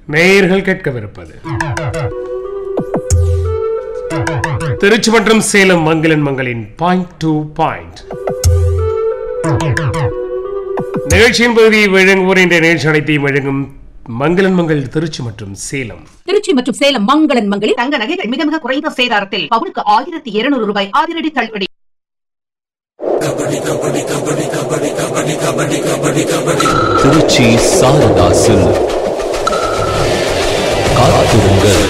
நேயர்கள் கேட்கவிருப்பது திருச்சி மற்றும் சேலம் மங்களன் மங்களின் பாயிண்ட் டு பாயிண்ட் நிகழ்ச்சியின் பகுதியை வழங்குவோர் என்ற நிகழ்ச்சி அனைத்தையும் வழங்கும் மங்களன் மங்கள் திருச்சி மற்றும் சேலம் திருச்சி மற்றும் சேலம் மங்களன் மங்களில் தங்க நகைகள் மிக மிக குறைந்த சேதாரத்தில் பவுனுக்கு ஆயிரத்தி இருநூறு ரூபாய் அதிரடி தள்ளுபடி திருச்சி சாரதா சில்க் காத்திருங்கள்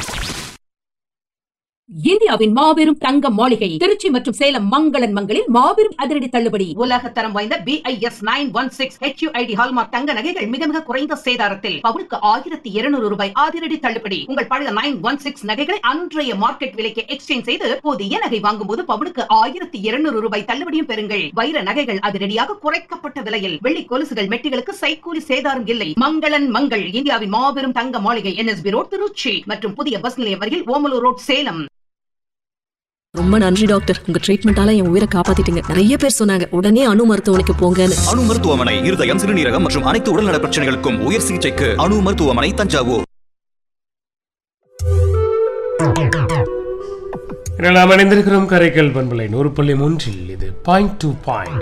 இந்தியாவின் மாபெரும் தங்க மாளிகை திருச்சி மற்றும் சேலம் மங்களன் மங்களில் மாபெரும் அதிரடி தள்ளுபடி உலக தரம் வாய்ந்த BIS nine one six HUID hallmark தங்க நகைகள் மிக மிக குறைந்த சேதாரத்தில் பவுனுக்கு ஆயிரத்தி இருநூறு ரூபாய் அதிரடி தள்ளுபடி உங்கள் பழைய நைன் ஒன் சிக்ஸ் நகைகளை அன்றைய மார்க்கெட் விலைக்கு எக்ஸ்சேஞ்ச் செய்து புதிய நகை வாங்கும் போது பவுனுக்கு ஆயிரத்தி இருநூறு ரூபாய் தள்ளுபடியும் பெறுங்கள் வைர நகைகள் அதிரடியாக குறைக்கப்பட்ட விலையில் வெள்ளி கொலுசுகள் மெட்டிகளுக்கு சைக்கூலி சேதாரம் இல்லை மங்களன் மங்கள் இந்தியாவின் மாபெரும் தங்க மாளிகை என்எஸ்பி ரோட் திருச்சி மற்றும் புதிய பஸ் நிலையம் அருகில் ஓமலூர் ரோட் சேலம் ரொம்ப நன்றி டாக்டர் உங்க ட்ரீட்மெண்டால என் உயிரை காப்பாத்திட்டீங்க நிறைய பேர் சொன்னாங்க உடனே அணு மருத்துவமனைக்கு போங்கன்னு அணு மருத்துவமனை இருதயம் சிறுநீரகம் மற்றும் அனைத்து உடல்நல பிரச்சனைகளுக்கும் உயர் சிகிச்சைக்கு அணு மருத்துவமனை தஞ்சாவூர் இன்று நாம் இணைந்திருக்கிறோம் கரைக்கல் பண்பலை நூறு புள்ளி மூன்றில் இது point to point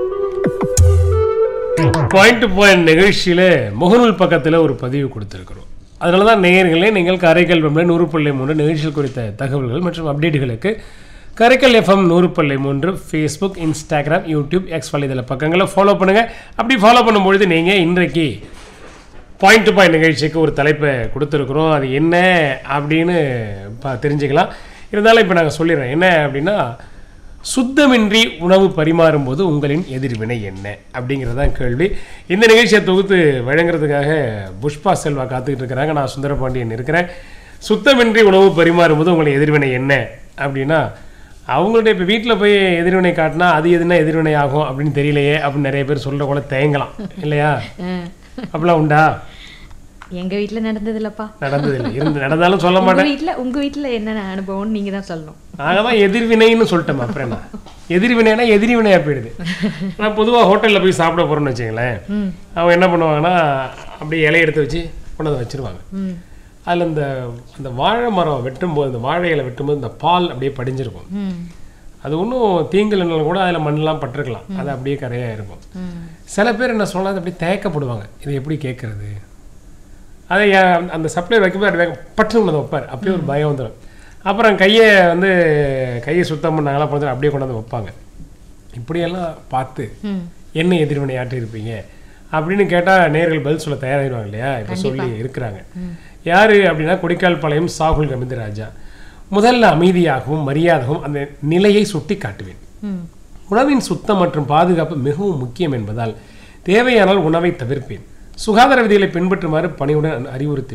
point to point நிகழ்ச்சியில முகநூல் பக்கத்தில் ஒரு பதிவு கொடுத்திருக்கிறோம் அதனால தான் நேயர்களே நீங்கள் கரைக்கல் பண்பலை நூறு புள்ளி மூன்று நிகழ்ச்சிகள் குறித்த தகவல்கள் மற்றும் அப்டேட்டுகளுக்கு கரைக்கல் எஃப்எம் நூறு புள்ளி மூன்று ஃபேஸ்புக் இன்ஸ்டாகிராம் யூடியூப் எக்ஸ் வலைதள பக்கங்களை ஃபாலோ பண்ணுங்கள் அப்படி ஃபாலோ பண்ணும்பொழுது நீங்கள் இன்றைக்கு பாயிண்ட் டு பாயிண்ட் நிகழ்ச்சிக்கு ஒரு தலைப்பை கொடுத்துருக்குறோம் அது என்ன அப்படின்னு பா தெரிஞ்சுக்கலாம் இருந்தாலும் இப்போ நாங்கள் சொல்லிடுறோம் என்ன அப்படின்னா சுத்தமின்றி உணவு பரிமாறும்போது உங்களின் எதிர்வினை என்ன அப்படிங்கிறதான் கேள்வி இந்த நிகழ்ச்சியை தொகுத்து வழங்குறதுக்காக புஷ்பா செல்வா காத்துக்கிட்டு இருக்கிறாங்க நான் சுந்தரபாண்டியன் இருக்கிறேன் சுத்தமின்றி உணவு பரிமாறும்போது உங்களின் எதிர்வினை என்ன அப்படின்னா அவங்கள்ட்ட இப்போ வீட்டில் போய் எதிர்வினை காட்டினா அது எதுனா எதிர்வினை ஆகும் அப்படின்னு தெரியலையே அப்படின்னு நிறைய பேர் சொல்கிற கூட தயங்கலாம் இல்லையா அப்படிலாம் உண்டா எங்க வீட்ல நடந்தது இல்லப்பா நடந்ததில்லை இருந்து நடந்தாலும் சொல்ல உங்க மாட்டேன் வீட்ல உங்க வீட்ல என்ன அனுபவம்னு நீங்க தான் சொல்லணும் நாங்கள் தான் எதிர்வினைன்னு சொல்லிட்டோம் அப்புறம் என்ன எதிர்வினைனா எதிர்வினையாக போயிடுது நான் பொதுவாக ஹோட்டலில் போய் சாப்பிட போகிறோம்னு வச்சுங்களேன் அவங்க என்ன பண்ணுவாங்கன்னா அப்படியே இலையை எடுத்து வச்சு கொண்டு வந்து வச்சிருவாங்க அதில் இந்த அந்த வாழை மரம் வெட்டும்போது இந்த வாழை இலை வெட்டும்போது இந்த பால் அப்படியே படிஞ்சிருக்கும் அது ஒன்றும் தீங்கலைனாலும் கூட அதில் மண்ணெலாம் பட்டிருக்கலாம் அது அப்படியே கரையாக இருக்கும் சில பேர் என்ன சொன்னால் அது அப்படியே தயக்கப்படுவாங்க இதை எப்படி கேட்குறது அதை ஏன் அந்த சப்ளை வைக்கும்போது அப்படி வேக- பட்டுன்னு கொண்டு வந்து வைப்பார் அப்படியே ஒரு பயம் வந்துடும் அப்புறம் கையை வந்து கையை சுத்தம் பண்ணாங்களா பண்ணி அப்படியே கொண்டு வந்து வைப்பாங்க இப்படியெல்லாம் பார்த்து என்ன எதிர்வினை ஆட்டி இருப்பீங்க அப்படின்னு கேட்டால் நேர்கள் பதில் சொல்ல தயாராகிடுவாங்க இல்லையா இப்போ சொல்லி இருக்கிறாங்க யாரு அப்படின்னா கொடிக்கால் பாளையம் சாகுல் கமிந்தராஜா முதல்ல அமைதியாகவும் மரியாதையும் அந்த நிலையை சுட்டி காட்டுவேன் உணவின் சுத்தம் மற்றும் பாதுகாப்பு மிகவும் முக்கியம் என்பதால் தேவையானால் உணவை தவிர்ப்பேன் சுகாதார விதிகளை பின்பற்றுமாறு பணியுடன் அறிவுறுத்தி